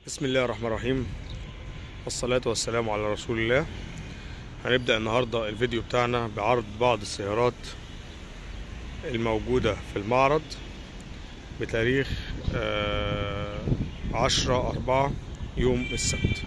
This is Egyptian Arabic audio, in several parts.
بسم الله الرحمن الرحيم والصلاة والسلام على رسول الله هنبدأ النهاردة الفيديو بتاعنا بعرض بعض السيارات الموجودة في المعرض بتاريخ عشرة أربعة يوم السبت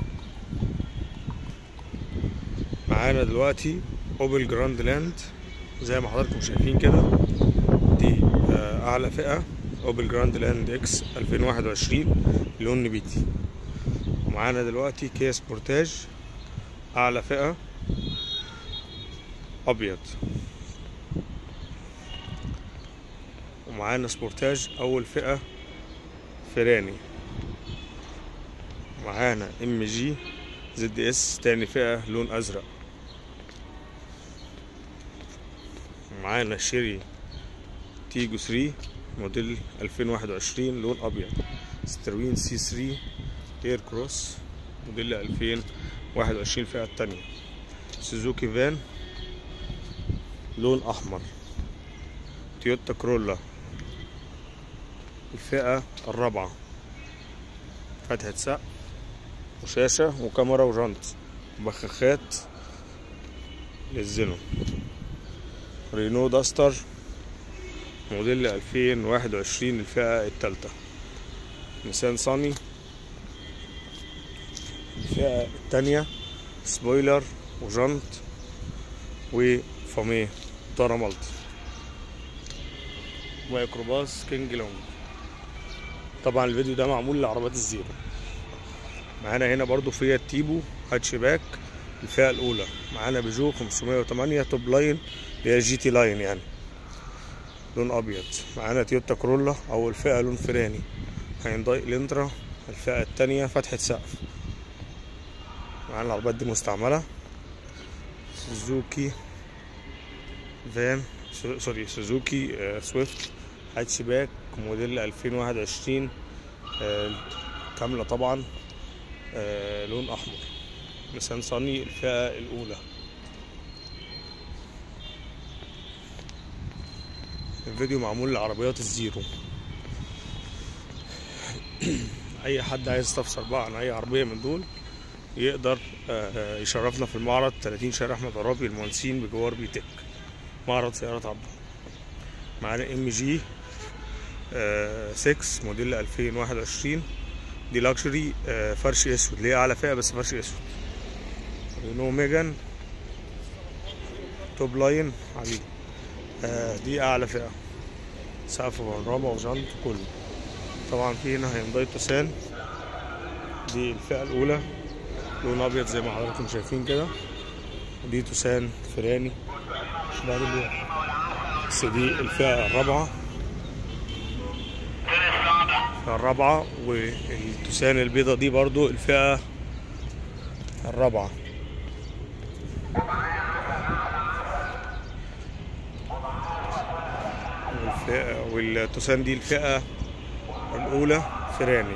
معانا دلوقتي اوبل جراند لاند زي ما حضراتكم شايفين كده دي آه، أعلى فئة اوبل جراند لاند اكس 2021 لون نبيتي ومعانا دلوقتي كيا سبورتاج اعلى فئة ابيض ومعانا سبورتاج اول فئة فراني معانا ام جي زد اس تاني فئة لون ازرق معانا شيري تيجو 3 موديل 2021 لون ابيض ستروين سي 3 اير كروس موديل 2021 الفئة التانية سوزوكي فان لون احمر تويوتا كرولا الفئة الرابعة فتحة سقف وشاشة وكاميرا وجنط وبخاخات للزينو رينو داستر موديل 2021 الفئة التالتة نيسان صاني الفئة التانية سبويلر وجنط وفاميه طارة مالتي ميكروباص كينج لونج طبعا الفيديو ده معمول لعربات الزيرو معانا هنا برضو فيات تيبو هاتشباك الفئة الأولى معانا بيجو 508 توب لاين اللي هي جي تي لاين يعني لون ابيض معانا تويوتا كرولا اول فئه لون فراني هينداي الانترا الفئه التانية فتحه سقف معانا العربيات دي مستعمله سوزوكي فان سو- سوري سوزوكي آه، سويفت هاتشباك موديل 2021 آه، كامله طبعا آه، لون احمر نيسان صاني الفئه الاولى الفيديو معمول لعربيات الزيرو اي حد عايز يستفسر بقى عن اي عربيه من دول يقدر آه، يشرفنا في المعرض 30 شارع احمد عرابي المهندسين بجوار بيتك معرض سيارات عبده معانا ام جي 6 موديل 2021 دي لاكشري فرش اسود ليه اعلى فئه بس فرش اسود رينو ميجان توب لاين حبيبي آه، دي اعلى فئه سقف وكهرباء وجنط كله طبعا في هنا هينداي توسان دي الفئه الاولى لون ابيض زي ما حضراتكم شايفين كده ودي توسان فراني ده اللي بس دي الفئه الرابعه الفئه الرابعه والتوسان البيضه دي برضو الفئه الرابعه والفئة والتوسان دي الفئة الأولى فراني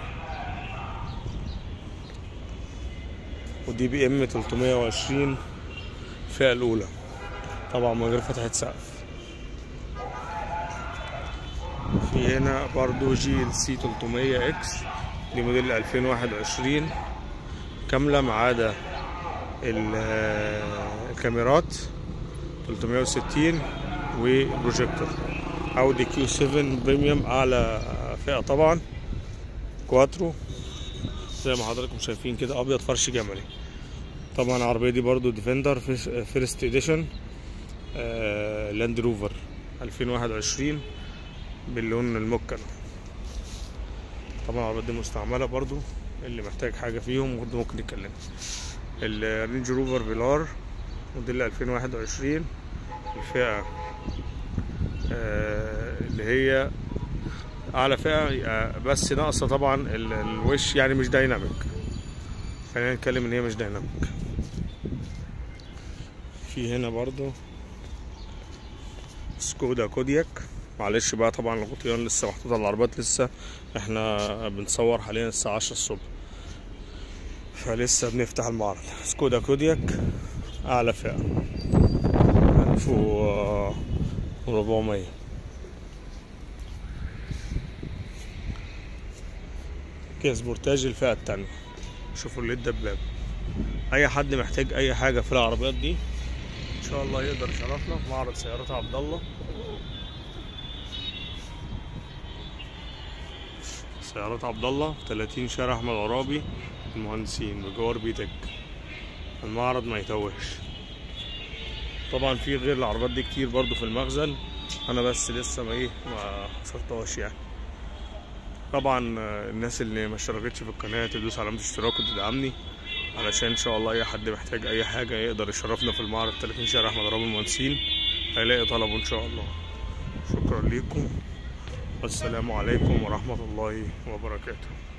ودي بي ام 320 الفئة الأولى طبعا من غير فتحة سقف في هنا برضو جي ال سي 300 اكس دي موديل 2021 كاملة ما عدا ال- الكاميرات 360 وبروجيكتور اودي كيو 7 بريميوم اعلى فئه طبعا كواترو زي ما حضراتكم شايفين كده ابيض فرش جملي طبعا العربيه دي برضو ديفندر فيرست اديشن لاند روفر 2021 باللون المكن طبعا العربيات دي مستعمله برضو اللي محتاج حاجه فيهم برضو ممكن يتكلم الرينج روفر فيلار موديل 2021 الفئه آه، اللي هي اعلى فئه آه، بس ناقصه طبعا ال- الوش يعني مش دايناميك خلينا نتكلم ان هي مش دايناميك في هنا برضو سكودا كودياك معلش بقى طبعا الغطيان لسه محطوطه على العربيات لسه احنا بنصور حاليا الساعه 10 الصبح فلسه بنفتح المعرض سكودا كودياك اعلى فئه 1400 كيا سبورتاج الفئة التانية شوفوا اللي الدباب اي حد محتاج اي حاجة في العربيات دي ان شاء الله يقدر يشرفنا في معرض سيارات عبد الله سيارات عبد الله في 30 شارع احمد عرابي المهندسين بجوار بيتك المعرض ما يتوهش طبعا في غير العربيات دي كتير برضو في المخزن انا بس لسه ما ايه ما حصرتهاش يعني طبعا آه، الناس اللي ما اشتركتش في القناه تدوس علامه اشتراك وتدعمني علشان ان شاء الله اي حد محتاج اي حاجه يقدر يشرفنا في المعرض 30 شارع احمد عرابي المهندسين هيلاقي طلبه ان شاء الله شكرا ليكم والسلام عليكم ورحمه الله وبركاته